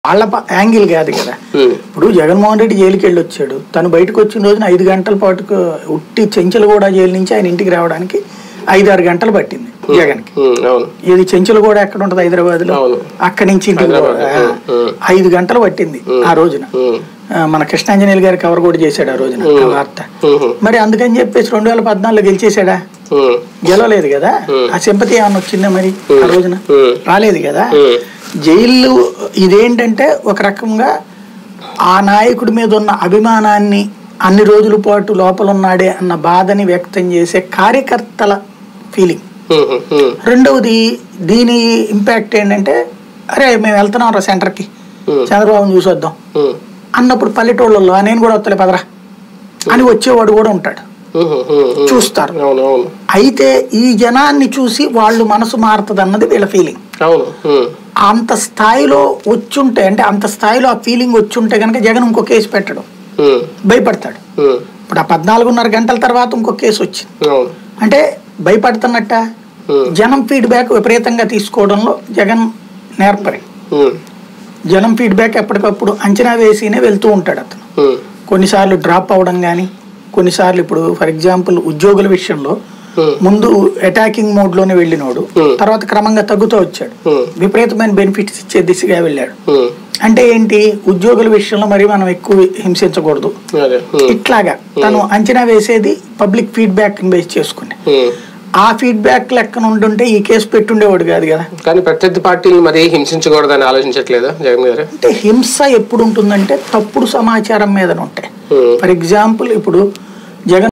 వాళ్ళ ప- యాంగిల్ కాదు కదా ఉమ్, ఇప్పుడు జగన్మోహన్ రెడ్డి జైలుకి వెళ్ళి వచ్చాడు తను బయటకు వచ్చిన రోజున ఐదు గంటల పాటుకు ఉట్టి చెంచలగూడ జైలు నుంచి ఆయన ఇంటికి రావడానికి ఐదు ఆరు గంటలు పట్టింది జగన్కి ఉమ్, అవును ఇది చెంచలగూడ ఎక్కడ ఉంటుంది హైదరాబాద్ లో అవును. అక్కడి నుంచి ఇంటికి హైదరాబాద్, పోవడం. ఉమ్, ఉమ్. ఐదు గంటలు పట్టింది ఆ రోజున ఉమ్, ఆ, మన కృష్ణాంజనేయులు గారు కవర్ కూడా చేశాడు ఆ రోజున ఆ వార్త ఉమ్, మరి అందుకని చెప్పేసి రెండు వేల పద్నాలుగులో గెలిచేశాడా ఉమ్, గెలవలేదు కదా ఆ సింపతి ఏమన్నా వచ్చిందా మరి ఆ రోజున ఉమ్. రాలేదు కదా ఉమ్, జైలు ఇదేంటంటే ఒక రకంగా ఆ నాయకుడి మీద ఉన్న అభిమానాన్ని అన్ని రోజుల పాటు లోపల ఉన్నాడే అన్న బాధని వ్యక్తం చేసే కార్యకర్తల ఫీలింగ్ ఉమ్, ఉమ్, రెండవది దీని ఇంపాక్ట్ ఏంటంటే అరే మేము వెళ్తున్నాం రా సెంటర్కి ఉమ్, చంద్రబాబుని చూసొద్దాం ఉమ్, అన్నప్పుడు పల్లెటూళ్ళలో "ఆ, నేను కూడా వస్తలే పదరా అని వచ్చేవాడు కూడా ఉంటాడు ఉమ్, ఉమ్, ఉమ్. చూస్తారు అవును అవును అయితే ఈ జనాన్ని చూసి వాళ్ళు మనసు మారుతుంది అన్నది వీళ్ళ ఫీలింగ్ అవును ఉమ్, అంత స్థాయిలో వచ్చుంటే అంటే అంత స్థాయిలో ఆ ఫీలింగ్ వచ్చుంటే కనుక జగన్ ఇంకో కేసు పెట్టడం ఉమ్, భయపడతాడు ఉమ్, ఇప్పుడు ఆ పద్నాలుగున్నర గంటల తర్వాత ఇంకో కేసు వచ్చింది అవును అంటే భయపడుతున్నట్ట ఉమ్, జనం ఫీడ్బ్యాక్ విపరీతంగా తీసుకోవడంలో జగన్ నేర్పరి ఉమ్, జనం ఫీడ్బ్యాక్ ఎప్పటికప్పుడు అంచనా వేసినే వెళ్తూ ఉంటాడు అతను ఉమ్, కొన్నిసార్లు డ్రాప్ అవ్వడం కానీ కొన్నిసార్లు ఇప్పుడు ఫర్ ఎగ్జాంపుల్ ఉద్యోగుల విషయంలో ఉమ్, ముందు అటాకింగ్ మోడ్ లోనే వెళ్ళినోడు Hmm. తర్వాత క్రమంగా తగ్గుతూ వచ్చాడు ఉమ్, విపరీతమైన బెనిఫిట్స్ ఇచ్చే దిశగా వెళ్ళాడు ఉమ్, అంటే ఏంటి ఉద్యోగుల విషయంలో మరి మనం ఎక్కువ హింసించకూడదు అదే ఉమ్, ఇట్లాగా తను అంచనా వేసేది పబ్లిక్ ఫీడ్బ్యాక్ బేస్ చేసుకుని ఉమ్. ఆ ఫీడ్బ్యాక్ లెక్కన ఉండుంటే ఈ కేసు పెట్టుండేవాడు కాదు కదా కానీ ప్రత్యర్థి పార్టీలు మరి హింసించకూడదని ఆలోచించట్లేదా జగన్ గారు అంటే హింస ఎప్పుడు ఉంటుందంటే తప్పుడు సమాచారం మీద ఉంటాయి ఉమ్, ఫర్ ఎగ్జాంపుల్ ఇప్పుడు జగన్